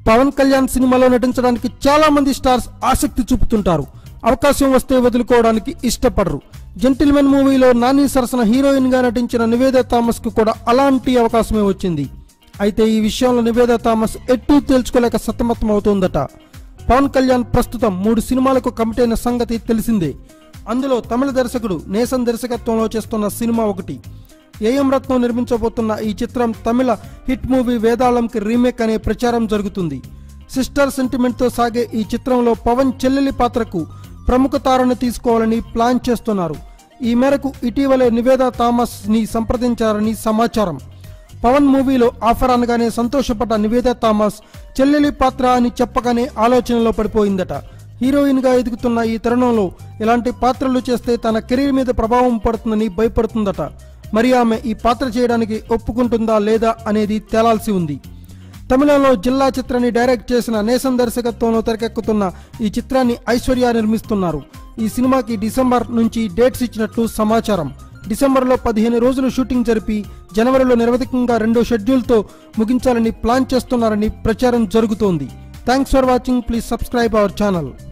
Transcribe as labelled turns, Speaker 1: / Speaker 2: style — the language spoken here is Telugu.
Speaker 1: పవన్ కళ్యాణ్ సినిమాలో నటించడానికి చాలా మంది స్టార్స్ ఆసక్తి చూపుతుంటారు అవకాశం వస్తే వదులుకోవడానికి ఇష్టపడరు జెంటిల్మెన్ మూవీలో నాని సరసన హీరోయిన్ గా నటించిన నివేద థామస్ కు కూడా అలాంటి అవకాశమే వచ్చింది అయితే ఈ విషయంలో నివేద థామస్ ఎట్టూ తేల్చుకోలేక సతమతం అవుతోందట పవన్ కళ్యాణ్ ప్రస్తుతం మూడు సినిమాలకు కమిట్ అయిన సంగతి తెలిసిందే అందులో తమిళ దర్శకుడు నేసన్ దర్శకత్వంలో చేస్తున్న సినిమా ఒకటి ఏఎం రత్నం నిర్మించబోతున్న ఈ చిత్రం తమిళ హిట్ మూవీ వేదాళంకి రీమేక్ అనే ప్రచారం జరుగుతుంది సిస్టర్ సెంటిమెంట్తో సాగే ఈ చిత్రంలో పవన్ చెల్లెలి పాత్రకు ప్రముఖ తారను తీసుకోవాలని ప్లాన్ చేస్తున్నారు ఈ మేరకు ఇటీవలే నివేద థామస్ ని సంప్రదించారని సమాచారం పవన్ మూవీలో ఆఫర్ అనగానే సంతోషపడ్డ నివేద థామస్ చెల్లెలి పాత్ర అని చెప్పగానే ఆలోచనలో పడిపోయిందట హీరోయిన్ గా ఎదుగుతున్న ఈ తరుణంలో ఇలాంటి పాత్రలు చేస్తే తన కెరీర్ మీద ప్రభావం పడుతుందని భయపడుతుందట మరి ఆమె ఈ పాత్ర చేయడానికి ఒప్పుకుంటుందా లేదా అనేది తేలాల్సి ఉంది తమిళంలో జిల్లా చిత్రాన్ని డైరెక్ట్ చేసిన నేసం దర్శకత్వంలో తెరకెక్కుతున్న ఈ చిత్రాన్ని ఐశ్వర్య నిర్మిస్తున్నారు ఈ సినిమాకి డిసెంబర్ నుంచి డేట్స్ ఇచ్చినట్లు సమాచారం డిసెంబర్లో పదిహేను రోజులు షూటింగ్ జరిపి జనవరిలో నిరవధికంగా రెండో షెడ్యూల్తో ముగించాలని ప్లాన్ చేస్తున్నారని ప్రచారం జరుగుతోంది thanks for watching please subscribe our channel